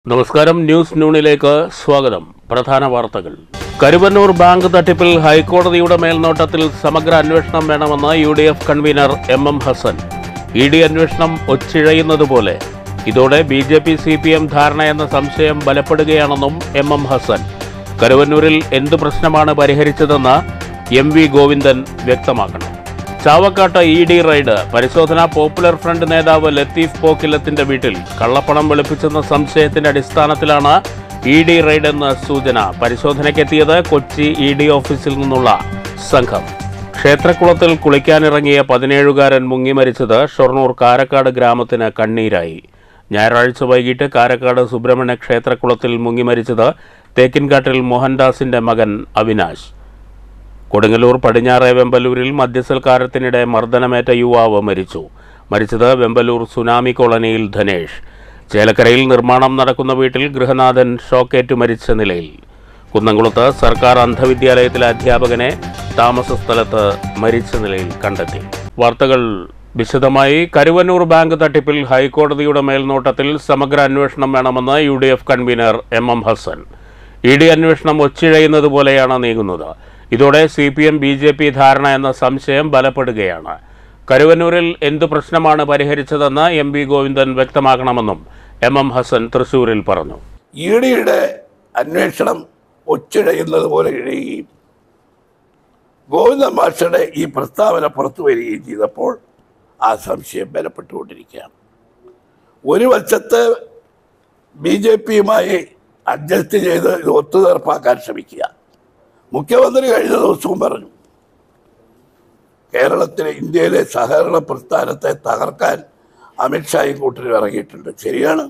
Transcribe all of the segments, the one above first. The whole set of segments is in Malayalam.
നമസ്കാരം ന്യൂസ് നൂണിലേക്ക് സ്വാഗതം പ്രധാന വാർത്തകൾ കരുവന്നൂർ ബാങ്ക് തട്ടിപ്പിൽ ഹൈക്കോടതിയുടെ മേൽനോട്ടത്തിൽ സമഗ്ര അന്വേഷണം വേണമെന്ന് U D F convener M M Hasan E D അന്വേഷണം ഒച്ചിഴയുന്നതുപോലെ ഇതോടെ B J P C P M ധാരണ എന്ന സംശയം ബലപ്പെടുകയാണെന്നും എം എം ഹസൻ കരുവന്നൂരിൽ എന്ത് പ്രശ്നമാണ് പരിഹരിച്ചതെന്ന് എം വി ഗോവിന്ദൻ വ്യക്തമാക്കണം ചാവക്കാട്ട് ഇ ഡി റൈഡ് പരിശോധന പോപ്പുലർ ഫ്രണ്ട് നേതാവ് ലത്തീഫ് പോക്കിലത്തിന്റെ വീട്ടിൽ കള്ളപ്പണം വെളുപ്പിച്ചെന്ന സംശയത്തിന്റെ അടിസ്ഥാനത്തിലാണ് ഇ ഡി റൈഡ് എന്ന സൂചന പരിശോധനയ്ക്കെത്തിയത് കൊച്ചി ഇ ഡി ഓഫീസിൽ നിന്നുള്ള സംഘം ക്ഷേത്രക്കുളത്തിൽ കുളിക്കാനിറങ്ങിയ പതിനേഴുകാരൻ മുങ്ങി മരിച്ചത് ഷൊർണൂർ കാരക്കാട് ഗ്രാമത്തിന് കണ്ണീരായി ഞായറാഴ്ച വൈകിട്ട് കാരക്കാട് സുബ്രഹ്മണ്യ ക്ഷേത്രക്കുളത്തിൽ മുങ്ങി മരിച്ചത് തേക്കിൻകാട്ടിൽ മോഹൻദാസിന്റെ മകൻ അവിനാശ് കൊടുങ്ങല്ലൂർ പടിഞ്ഞാറെ വെമ്പലൂരിൽ മദ്യസൽക്കാരത്തിനിടെ മർദ്ദനമേറ്റ യുവാവ് മരിച്ചു മരിച്ചത് വെമ്പലൂർ സുനാമി കോളനിയിൽ ധനേഷ് ചേലക്കരയിൽ നിർമ്മാണം നടക്കുന്ന വീട്ടിൽ ഗൃഹനാഥൻ ഷോക്കേറ്റു മരിച്ച നിലയിൽ കുന്നംകുളത്ത് സർക്കാർ അന്ധവിദ്യാലയത്തിലെ അധ്യാപകനെ താമസ സ്ഥലത്ത് മരിച്ച നിലയിൽ കണ്ടെത്തി വാർത്തകൾ വിശദമായി കരുവന്നൂർ ബാങ്ക് തട്ടിപ്പിൽ ഹൈക്കോടതിയുടെ മേൽനോട്ടത്തിൽ സമഗ്ര അന്വേഷണം വേണമെന്ന് U D F convener M M Hasan E D അന്വേഷണം ഒച്ചിഴയുന്നത് പോലെയാണ് നീങ്ങുന്നത് ഇതോടെ C P M B J P ധാരണ എന്ന സംശയം ബലപ്പെടുകയാണ് കരുവന്നൂരിൽ എന്തു പ്രശ്നമാണ് പരിഹരിച്ചതെന്ന് എം വി ഗോവിന്ദൻ വ്യക്തമാക്കണമെന്നും എം എം ഹസൻ തൃശൂരിൽ പറഞ്ഞു ഇ ഡിയുടെ അന്വേഷണം ഒച്ചിഴയുന്നത് പോലെ ഇഴയുകയും ഗോവിന്ദ മാഷയുടെ ഈ പ്രസ്താവന പുറത്തു വരികയും ചെയ്തപ്പോൾ ആ സംശയം ബലപ്പെട്ടുകൊണ്ടിരിക്കുകയാണ് ഒരു വശത്ത് ബി ജെ പിയുമായി അഡ്ജസ്റ്റ് ചെയ്ത് ഇത് ഒത്തുതീർപ്പാക്കാൻ ശ്രമിക്കുക മുഖ്യമന്ത്രി കഴിഞ്ഞ ദിവസവും പറഞ്ഞു കേരളത്തിലെ ഇന്ത്യയിലെ സഹകരണ പ്രസ്ഥാനത്തെ തകർക്കാൻ അമിത്ഷായും കൂട്ടിനും ഇറങ്ങിയിട്ടുണ്ട് ശരിയാണ്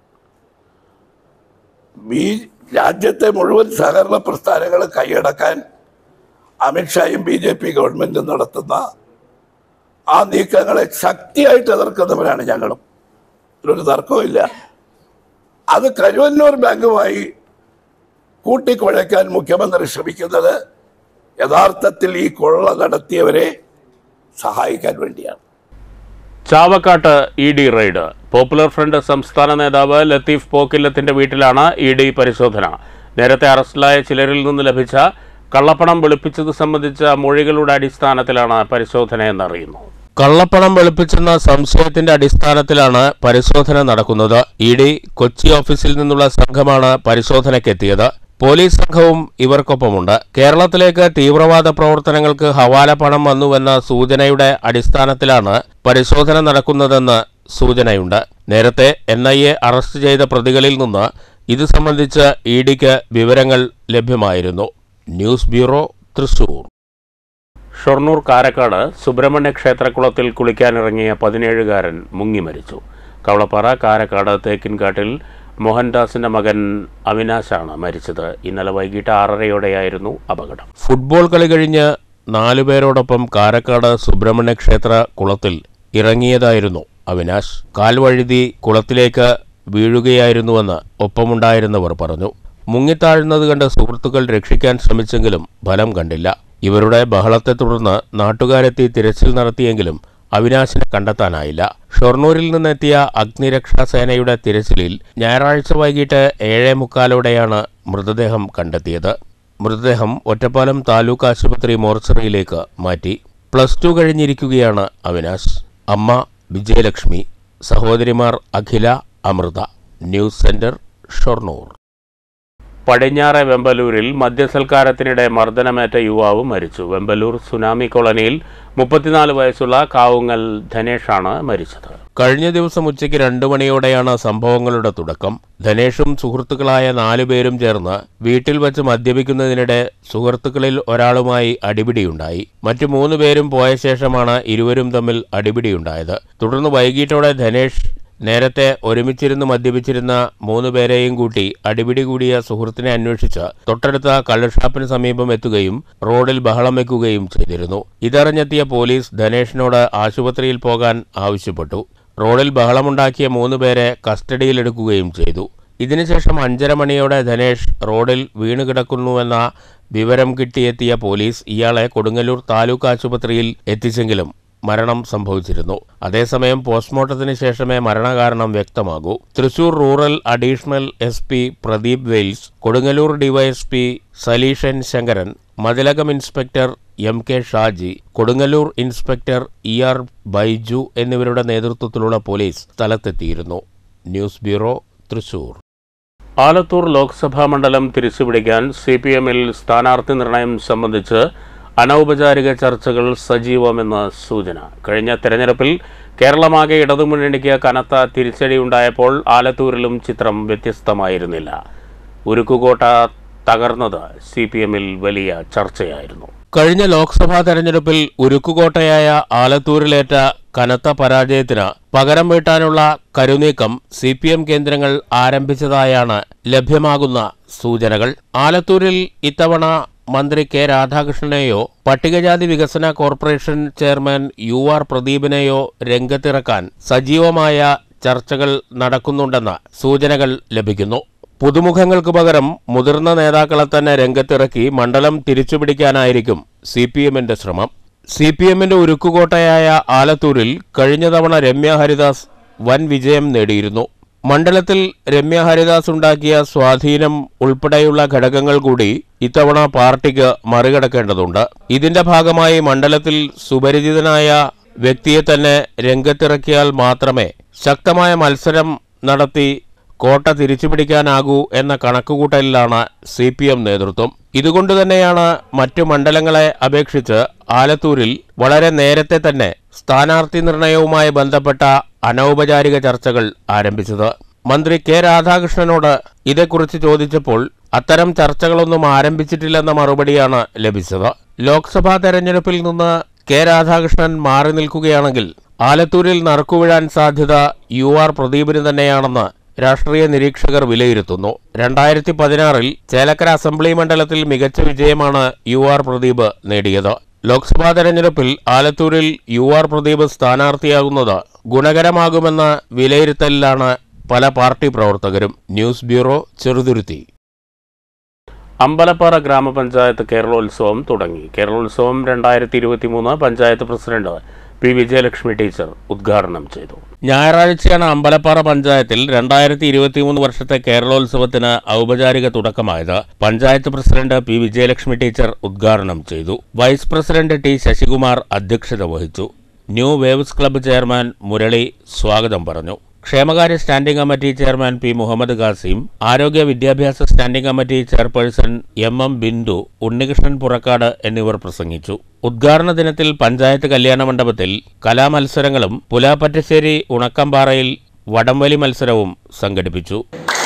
ബി രാജ്യത്തെ മുഴുവൻ സഹകരണ പ്രസ്ഥാനങ്ങൾ കൈയടക്കാൻ അമിത്ഷായും ബി ജെ പി ഗവൺമെന്റും നടത്തുന്ന ആ നീക്കങ്ങളെ ശക്തിയായിട്ട് എതിർക്കുന്നവരാണ് ഞങ്ങളും ഇതിലൊരു തർക്കവുമില്ല അത് കരുവന്നൂർ ബാങ്കുമായി കൂട്ടിക്കുഴയ്ക്കാൻ മുഖ്യമന്ത്രി ശ്രമിക്കുന്നത് യഥാർത്ഥത്തിൽ ഈ കൊള്ള നടത്തിയവരെ സഹായിക്കാൻ വേണ്ടിയാണ് ചാവക്കാട്ട് E D raid Popular Front സംസ്ഥാന നേതാവ് ലത്തീഫ് പോക്കില്ലത്തിന്റെ വീട്ടിലാണ് ഇ ഡി പരിശോധന നേരത്തെ അറസ്റ്റിലായ ചിലരിൽ നിന്ന് ലഭിച്ച കള്ളപ്പണം വെളുപ്പിച്ചത് സംബന്ധിച്ച മൊഴികളുടെ അടിസ്ഥാനത്തിലാണ് പരിശോധനയെന്നറിയുന്നു കള്ളപ്പണം വെളുപ്പിച്ചെന്ന സംശയത്തിന്റെ അടിസ്ഥാനത്തിലാണ് പരിശോധന നടക്കുന്നത് ഇ ഡി കൊച്ചി ഓഫീസിൽ നിന്നുള്ള സംഘമാണ് പരിശോധനയ്ക്കെത്തിയത് പോലീസ് സംഘവും ഇവർക്കൊപ്പമുണ്ട് കേരളത്തിലേക്ക് തീവ്രവാദ പ്രവർത്തനങ്ങൾക്ക് ഹവാല പണം വന്നുവെന്ന സൂചനയുടെ അടിസ്ഥാനത്തിലാണ് പരിശോധന നടക്കുന്നതെന്ന് സൂചനയുണ്ട് നേരത്തെ എൻ ഐ എ അറസ്റ്റ് ചെയ്ത പ്രതികളിൽ നിന്ന് ഇത് സംബന്ധിച്ച് ഇ ഡിക്ക് വിവരങ്ങൾ ലഭ്യമായിരുന്നു ന്യൂസ് ബ്യൂറോ തൃശൂർ ഷൊർണൂർ കാരക്കാട് സുബ്രഹ്മണ്യ ക്ഷേത്രക്കുളത്തിൽ കുളിക്കാനിറങ്ങിയ പതിനേഴുകാരൻ മുങ്ങി മരിച്ചു കവളപ്പാറ കാരക്കാട് തേക്കിൻകാട്ടിൽ മോഹൻദാസിന്റെ മകൻ അവിനാശാണ് മരിച്ചത് ഇന്നലെ വൈകിട്ട് ആറരയോടെയായിരുന്നു അപകടം ഫുട്ബോൾ കളി കഴിഞ്ഞ് നാലുപേരോടൊപ്പം കാരക്കാട് സുബ്രഹ്മണ്യ ക്ഷേത്ര കുളത്തിൽ ഇറങ്ങിയതായിരുന്നു അവിനാശ് കാൽവഴുതി കുളത്തിലേക്ക് വീഴുകയായിരുന്നുവെന്ന് ഒപ്പമുണ്ടായിരുന്നവർ പറഞ്ഞു മുങ്ങിത്താഴുന്നത് കണ്ട് സുഹൃത്തുക്കൾ രക്ഷിക്കാൻ ശ്രമിച്ചെങ്കിലും ഫലം കണ്ടില്ല ഇവരുടെ ബഹളത്തെ തുടർന്ന് നാട്ടുകാരെത്തി തിരച്ചിൽ നടത്തിയെങ്കിലും അവിനാശിനെ കണ്ടെത്താനായില്ല ഷൊർണൂരിൽ നിന്നെത്തിയ അഗ്നിരക്ഷാ സേനയുടെ തിരച്ചിലിൽ ഞായറാഴ്ച വൈകിട്ട് ഏഴേ മുക്കാലോടെയാണ് മൃതദേഹം കണ്ടെത്തിയത് മൃതദേഹം ഒറ്റപ്പാലം താലൂക്ക് ആശുപത്രി മോർച്ചറിയിലേക്ക് മാറ്റി പ്ലസ് ടു കഴിഞ്ഞിരിക്കുകയാണ് അവിനാശ് അമ്മ വിജയലക്ഷ്മി സഹോദരിമാർ അഖില അമൃത ന്യൂസ് സെന്റർ ഷൊർണൂർ പടിഞ്ഞാറെ വെമ്പലൂരിൽ മദ്യസൽക്കാരത്തിനിടെ മർദ്ദനമേറ്റ യുവാവ് മരിച്ചു വെമ്പലൂർ സുനാമി കോളനിയിൽ മുപ്പത്തിനാല് വയസ്സുള്ള കാവുങ്ങൽ ധനേഷാണ് മരിച്ചത് കഴിഞ്ഞ ദിവസം ഉച്ചയ്ക്ക് രണ്ടു മണിയോടെയാണ് സംഭവങ്ങളുടെ തുടക്കം ധനേഷും സുഹൃത്തുക്കളായ നാലുപേരും ചേർന്ന് വീട്ടിൽ വച്ച് മദ്യപിക്കുന്നതിനിടെ സുഹൃത്തുക്കളിൽ ഒരാളുമായി അടിപിടിയുണ്ടായി മറ്റു മൂന്ന് പേരും പോയ ശേഷമാണ് ഇരുവരും തമ്മിൽ അടിപിടിയുണ്ടായത് തുടർന്ന് വൈകിട്ടോടെ ധനേഷ് നേരത്തെ ഒരുമിച്ചിരുന്ന് മദ്യപിച്ചിരുന്ന മൂന്ന് പേരെയും കൂട്ടി അടിപിടി കൂടിയ സുഹൃത്തിനെ അന്വേഷിച്ച് തൊട്ടടുത്ത കള്ളുഷാപ്പിന് സമീപം എത്തുകയും റോഡിൽ ബഹളം വെക്കുകയും ചെയ്തിരുന്നു ഇതറിഞ്ഞെത്തിയ പോലീസ് ധനേഷിനോട് ആശുപത്രിയിൽ പോകാൻ ആവശ്യപ്പെട്ടു റോഡിൽ ബഹളമുണ്ടാക്കിയ മൂന്ന് പേരെ കസ്റ്റഡിയിലെടുക്കുകയും ചെയ്തു ഇതിനുശേഷം അഞ്ചര മണിയോടെ ധനേഷ് റോഡിൽ വീണുകിടക്കുന്നുവെന്ന വിവരം കിട്ടിയെത്തിയ പോലീസ് ഇയാളെ കൊടുങ്ങല്ലൂർ താലൂക്ക് ആശുപത്രിയിൽ എത്തിച്ചെങ്കിലും മരണം സംഭവിച്ചിരുന്നു അതേസമയം പോസ്റ്റ്മോർട്ടത്തിന് ശേഷമേ മരണകാരണം വ്യക്തമാകൂ Thrissur rural additional S P Pradeep വെയിൽസ് Kodungallur DYSP Saleeshan Sankaran Mathilakam inspector M K Shaji Kodungallur inspector E R Baiju എന്നിവരുടെ നേതൃത്വത്തിലുള്ള പോലീസ് സ്ഥലത്തെത്തിയിരുന്നു ന്യൂസ് ബ്യൂറോ തൃശൂർ ആലത്തൂർ ലോക്സഭാ മണ്ഡലം തിരിച്ചുപിടിക്കാൻ സി പി എമ്മിൽ സ്ഥാനാർത്ഥി നിർണയം സംബന്ധിച്ച് അനൗപചാരിക ചർച്ചകൾ സജീവമെന്ന് സൂചന കഴിഞ്ഞ തെരഞ്ഞെടുപ്പിൽ കേരളമാകെ ഇടതുമുന്നണിക്ക് കനത്ത തിരിച്ചടിയുണ്ടായപ്പോൾ ആലത്തൂരിലും ചിത്രം വ്യത്യസ്തമായിരുന്നില്ല ഉരുക്കുകോട്ട തകർന്നത് സി പി എമ്മിൽ വലിയ ചർച്ചയായിരുന്നു കഴിഞ്ഞ ലോക്സഭാ തെരഞ്ഞെടുപ്പിൽ ഉരുക്കുകോട്ടയായ ആലത്തൂരിലേറ്റ കനത്ത പരാജയത്തിന് പകരം വീട്ടാനുള്ള കരുനീക്കം സി പി എം കേന്ദ്രങ്ങൾ ആരംഭിച്ചതായാണ് ലഭ്യമാകുന്ന സൂചനകൾ ആലത്തൂരിൽ ഇത്തവണ മന്ത്രി കെ രാധാകൃഷ്ണനെയോ പട്ടികജാതി വികസന കോർപ്പറേഷൻ ചെയർമാൻ യു ആർ പ്രദീപിനെയോ രംഗത്തിറക്കാൻ സജീവമായ ചർച്ചകൾ നടക്കുന്നുണ്ടെന്ന സൂചനകൾ ലഭിക്കുന്നു പുതുമുഖങ്ങൾക്ക് പകരം മുതിർന്ന നേതാക്കളെ തന്നെ രംഗത്തിറക്കി മണ്ഡലം തിരിച്ചുപിടിക്കാനായിരിക്കും സി പി എമ്മിന്റെ ശ്രമം സി പി എമ്മിന്റെ ഉരുക്കുകോട്ടയായ ആലത്തൂരിൽ കഴിഞ്ഞ തവണ രമ്യ ഹരിദാസ് വൻ വിജയം നേടിയിരുന്നു മണ്ഡലത്തിൽ രമ്യ ഹരിദാസ് ഉണ്ടാക്കിയ സ്വാധീനം ഉൾപ്പെടെയുള്ള ഘടകങ്ങൾ കൂടി ഇത്തവണ പാർട്ടിക്ക് മറികടക്കേണ്ടതുണ്ട് ഇതിന്റെ ഭാഗമായി മണ്ഡലത്തിൽ സുപരിചിതനായ വ്യക്തിയെ തന്നെ രംഗത്തിറക്കിയാൽ മാത്രമേ ശക്തമായ മത്സരം നടത്തി കോട്ട തിരിച്ചുപിടിക്കാനാകൂ എന്ന കണക്കുകൂട്ടലിലാണ് സി പി എം നേതൃത്വം ഇതുകൊണ്ട് തന്നെയാണ് മറ്റു മണ്ഡലങ്ങളെ അപേക്ഷിച്ച് ആലത്തൂരിൽ വളരെ നേരത്തെ തന്നെ സ്ഥാനാർത്ഥി നിർണയവുമായി ബന്ധപ്പെട്ട അനൗപചാരിക ചർച്ചകൾ ആരംഭിച്ചത് മന്ത്രി കെ രാധാകൃഷ്ണനോട് ഇതേക്കുറിച്ച് ചോദിച്ചപ്പോൾ അത്തരം ചർച്ചകളൊന്നും ആരംഭിച്ചിട്ടില്ലെന്ന മറുപടിയാണ് ലഭിച്ചത് ലോക്സഭാ തെരഞ്ഞെടുപ്പിൽ നിന്ന് കെ രാധാകൃഷ്ണൻ മാറി നിൽക്കുകയാണെങ്കിൽ ആലത്തൂരിൽ നറുക്കുവീഴാൻ സാധ്യത യു ആർ പ്രദീപിന് തന്നെയാണെന്ന് രാഷ്ട്രീയ നിരീക്ഷകർ വിലയിരുത്തുന്നു രണ്ടായിരത്തി പതിനാറിൽ ചേലക്കര അസംബ്ലി മണ്ഡലത്തിൽ മികച്ച വിജയമാണ് യു ആർ പ്രദീപ് നേടിയത് ലോക്സഭാ തെരഞ്ഞെടുപ്പിൽ ആലത്തൂരിൽ യു ആർ പ്രദീപ് സ്ഥാനാർത്ഥിയാകുന്നത് ഗുണകരമാകുമെന്ന വിലയിരുത്തലിലാണ് പല പാർട്ടി പ്രവർത്തകരും ന്യൂസ് ബ്യൂറോ ചെറുതുരുത്തി അമ്പലപ്പാറ ഗ്രാമപഞ്ചായത്ത് കേരളോത്സവം തുടങ്ങി കേരളോത്സവം രണ്ടായിരത്തി ഇരുപത്തി മൂന്ന് panchayat president P Vijayalakshmi teacher ഉദ്ഘാടനം ചെയ്തു ഞായറാഴ്ചയാണ് അമ്പലപ്പാറ പഞ്ചായത്തിൽ രണ്ടായിരത്തി ഇരുപത്തിമൂന്ന് വർഷത്തെ കേരളോത്സവത്തിന് ഔപചാരിക തുടക്കമായത് panchayat president P Vijayalakshmi teacher ഉദ്ഘാടനം ചെയ്തു വൈസ് പ്രസിഡന്റ് ടി ശശികുമാർ അധ്യക്ഷത വഹിച്ചു new waves club chairman Murali സ്വാഗതം പറഞ്ഞു ക്ഷേമകാര്യ standing committee chairman P Muhammad Khasim ആരോഗ്യ വിദ്യാഭ്യാസ standing committee chairperson M M Bindu Unnikrishnan Purakkad എന്നിവർ പ്രസംഗിച്ചു ഉദ്ഘാടന ദിനത്തിൽ പഞ്ചായത്ത് കല്യാണ മണ്ഡപത്തിൽ കലാമത്സരങ്ങളും പുലാപ്പറ്റശ്ശേരി ഉണക്കമ്പാറയിൽ വടംവലി മത്സരവും സംഘടിപ്പിച്ചു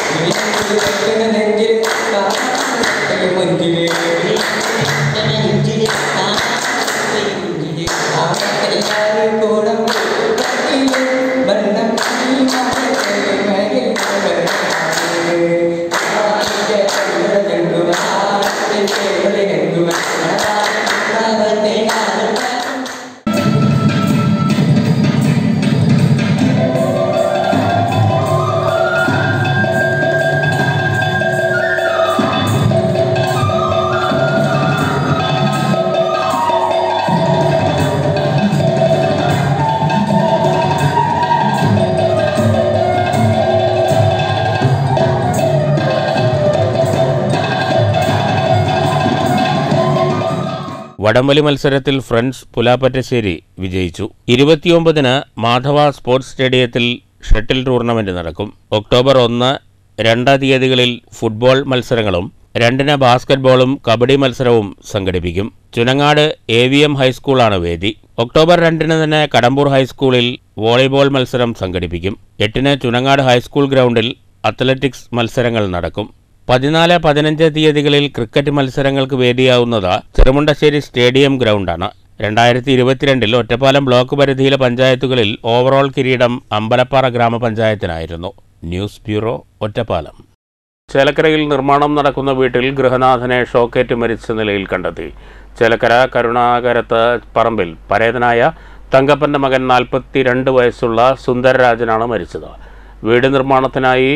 വടംവലി മത്സരത്തിൽ ഫ്രണ്ട്സ് പുലാപ്പറ്റശ്ശേരി വിജയിച്ചു ഇരുപത്തിയൊമ്പതിന് മാധവ സ്പോർട്സ് സ്റ്റേഡിയത്തിൽ ഷട്ടിൽ ടൂർണമെന്റ് നടക്കും ഒക്ടോബർ ഒന്ന് രണ്ട് തീയതികളിൽ ഫുട്ബോൾ മത്സരങ്ങളും രണ്ടിന് ബാസ്കറ്റ്ബോളും കബഡി മത്സരവും സംഘടിപ്പിക്കും ചുനങ്ങാട് എ വി എം ഹൈസ്കൂളാണ് വേദി ഒക്ടോബർ രണ്ടിന് തന്നെ കടമ്പൂർ ഹൈസ്കൂളിൽ വോളിബോൾ മത്സരം സംഘടിപ്പിക്കും എട്ടിന് ചുനങ്ങാട് ഹൈസ്കൂൾ ഗ്രൗണ്ടിൽ അത്ലറ്റിക്സ് മത്സരങ്ങൾ നടക്കും പതിനാല് പതിനഞ്ച് തീയതികളിൽ ക്രിക്കറ്റ് മത്സരങ്ങൾക്ക് വേദിയാവുന്നത് ചെറുമുണ്ടശ്ശേരി സ്റ്റേഡിയം ഗ്രൗണ്ടാണ് രണ്ടായിരത്തി ഇരുപത്തിരണ്ടിൽ ഒറ്റപ്പാലം ബ്ലോക്ക് പരിധിയിലെ പഞ്ചായത്തുകളിൽ ഓവറോൾ കിരീടം അമ്പലപ്പാറ ഗ്രാമപഞ്ചായത്തിനായിരുന്നു ന്യൂസ് ബ്യൂറോ ഒറ്റപ്പാലം ചേലക്കരയിൽ നിർമ്മാണം നടക്കുന്ന വീട്ടിൽ ഗൃഹനാഥനെ ഷോക്കേറ്റ് മരിച്ച നിലയിൽ കണ്ടെത്തി ചേലക്കര കരുണാകരത്ത് പറമ്പിൽ പരേതനായ തങ്കപ്പന്റെ മകൻ നാൽപ്പത്തിരണ്ട് വയസ്സുള്ള സുന്ദരരാജനാണ് മരിച്ചത് വീട് നിർമ്മാണത്തിനായി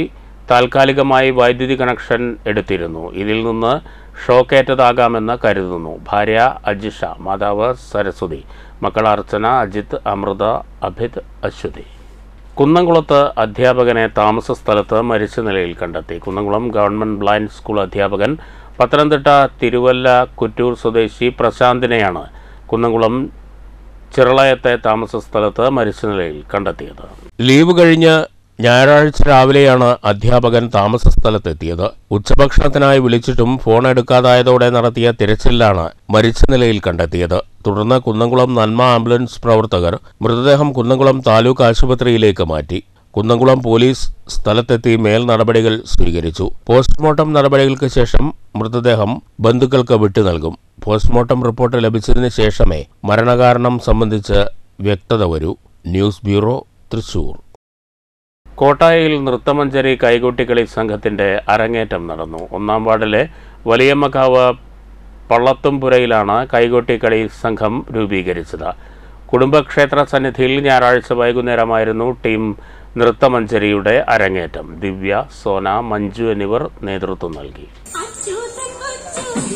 താൽക്കാലികമായി വൈദ്യുതി കണക്ഷൻ എടുത്തിരുന്നു ഇതിൽ നിന്ന് ഷോക്കേറ്റതാകാമെന്ന് കരുതുന്നു ഭാര്യ അജിഷ മാതാവ് സരസ്വതി മക്കൾ അർച്ചന അജിത് അമൃത അഭിത് അശ്വതി കുന്നംകുളത്ത് അധ്യാപകനെ താമസ സ്ഥലത്ത് മരിച്ച നിലയിൽ കണ്ടെത്തി കുന്നംകുളം ഗവൺമെൻറ് ബ്ലൈൻഡ് സ്കൂൾ അധ്യാപകൻ പത്തനംതിട്ട തിരുവല്ല കുറ്റൂർ സ്വദേശി പ്രശാന്തിനെയാണ് കുന്നംകുളം ചിറളയത്തെ താമസ സ്ഥലത്ത് മരിച്ച നിലയിൽ കണ്ടെത്തിയത് ലീവ് കഴിഞ്ഞ് ഞായറാഴ്ച രാവിലെയാണ് അധ്യാപകൻ താമസ സ്ഥലത്തെത്തിയത് ഉച്ചഭക്ഷണത്തിനായി വിളിച്ചിട്ടും ഫോൺ എടുക്കാതായതോടെ നടത്തിയ തിരച്ചിലാണ് മരിച്ച നിലയിൽ കണ്ടെത്തിയത് തുടർന്ന് കുന്നംകുളം നന്മ ആംബുലൻസ് പ്രവർത്തകർ മൃതദേഹം കുന്നംകുളം താലൂക്ക് ആശുപത്രിയിലേക്ക് മാറ്റി കുന്നംകുളം പോലീസ് സ്ഥലത്തെത്തി മേൽ നടപടികൾ സ്വീകരിച്ചു പോസ്റ്റ്മോർട്ടം നടപടികൾക്ക് ശേഷം മൃതദേഹം ബന്ധുക്കൾക്ക് വിട്ടു നൽകും പോസ്റ്റ്മോർട്ടം റിപ്പോർട്ട് ലഭിച്ചതിന് ശേഷമേ മരണകാരണം സംബന്ധിച്ച് വ്യക്തത വരൂ ന്യൂസ് ബ്യൂറോ തൃശൂർ കോട്ടായിൽ നൃത്തമഞ്ചരി കൈകൊട്ടിക്കളി സംഘത്തിന്റെ അരങ്ങേറ്റം നടന്നു ഒന്നാം വാർഡിലെ വലിയമ്മക്കാവ് പള്ളത്തുംപുരയിലാണ് കൈകൊട്ടിക്കളി സംഘം രൂപീകരിച്ചത് കുടുംബക്ഷേത്ര സന്നിധിയിൽ ഞായറാഴ്ച വൈകുന്നേരമായിരുന്നു ടീം നൃത്തമഞ്ചരിയുടെ അരങ്ങേറ്റം ദിവ്യ സോന മഞ്ജു എന്നിവർ നേതൃത്വം നൽകി അച്യുതൻ കൊച്ചു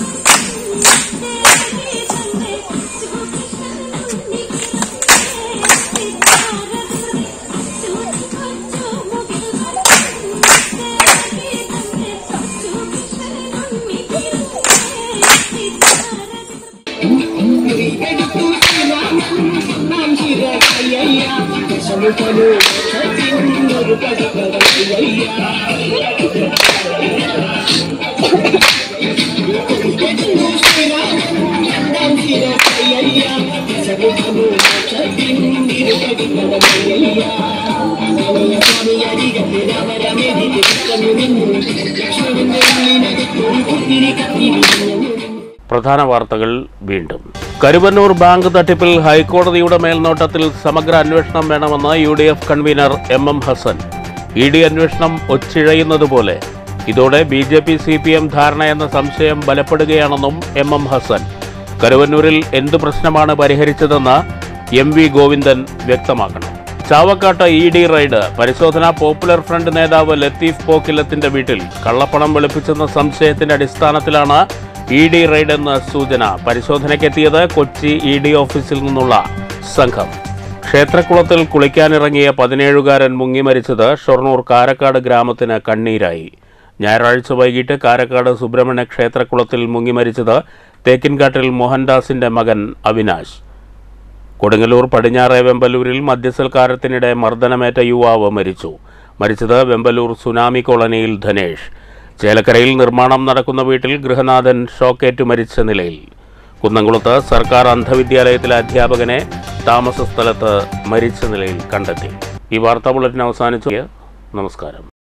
പ്രധാന വാർത്തകൾ വീണ്ടും കരുവന്നൂർ ബാങ്ക് തട്ടിപ്പിൽ ഹൈക്കോടതിയുടെ മേൽനോട്ടത്തിൽ സമഗ്ര അന്വേഷണം വേണമെന്ന് U D F convener M M Hasan E D അന്വേഷണം ഒച്ചിഴയുന്നതുപോലെ ഇതോടെ B J P C P M ധാരണയെന്ന സംശയം ബലപ്പെടുകയാണെന്നും എം എം ഹസൻ കരുവന്നൂരിൽ എന്ത് പ്രശ്നമാണ് പരിഹരിച്ചതെന്ന് എം വി ഗോവിന്ദൻ വ്യക്തമാക്കണം ചാവക്കാട്ട് ഇ ഡി റെയ്ഡ് പരിശോധന പോപ്പുലർ ഫ്രണ്ട് നേതാവ് ലത്തീഫ് പോക്കിലത്തിന്റെ വീട്ടിൽ കള്ളപ്പണം വെളുപ്പിച്ചെന്ന സംശയത്തിന്റെ അടിസ്ഥാനത്തിലാണ് ഇ ഡി റെയ്ഡ് എന്ന സൂചന പരിശോധനയ്ക്കെത്തിയത് കൊച്ചി ഇ ഡി ഓഫീസിൽ നിന്നുള്ള സംഘം ക്ഷേത്രക്കുളത്തിൽ കുളിക്കാനിറങ്ങിയ പതിനേഴുകാരൻ മുങ്ങി മരിച്ചത് ഷൊർണൂർ കാരക്കാട് ഗ്രാമത്തിന് കണ്ണീരായി ഞായറാഴ്ച വൈകിട്ട് കാരക്കാട് സുബ്രഹ്മണ്യ ക്ഷേത്രക്കുളത്തിൽ മുങ്ങി മരിച്ചത് തേക്കിൻകാട്ടിൽ മോഹൻദാസിന്റെ മകൻ അവിനാശ് കൊടുങ്ങല്ലൂർ പടിഞ്ഞാറെ വെമ്പലൂരിൽ മദ്യസൽക്കാരത്തിനിടെ മർദ്ദനമേറ്റ യുവാവ് മരിച്ചു മരിച്ചത് വെമ്പലൂർ സുനാമി കോളനിയിൽ ധനേഷ് ചേലക്കരയിൽ നിർമ്മാണം നടക്കുന്ന വീട്ടിൽ ഗൃഹനാഥൻ ഷോക്കേറ്റു മരിച്ച നിലയിൽ കുന്നംകുളത്ത് സർക്കാർ അന്ധവിദ്യാലയത്തിലെ അധ്യാപകനെ താമസ സ്ഥലത്ത് മരിച്ച നിലയിൽ കണ്ടെത്തി ഈ വാർത്താ ബുള്ളറ്റിൻ അവസാനിച്ചു നമസ്കാരം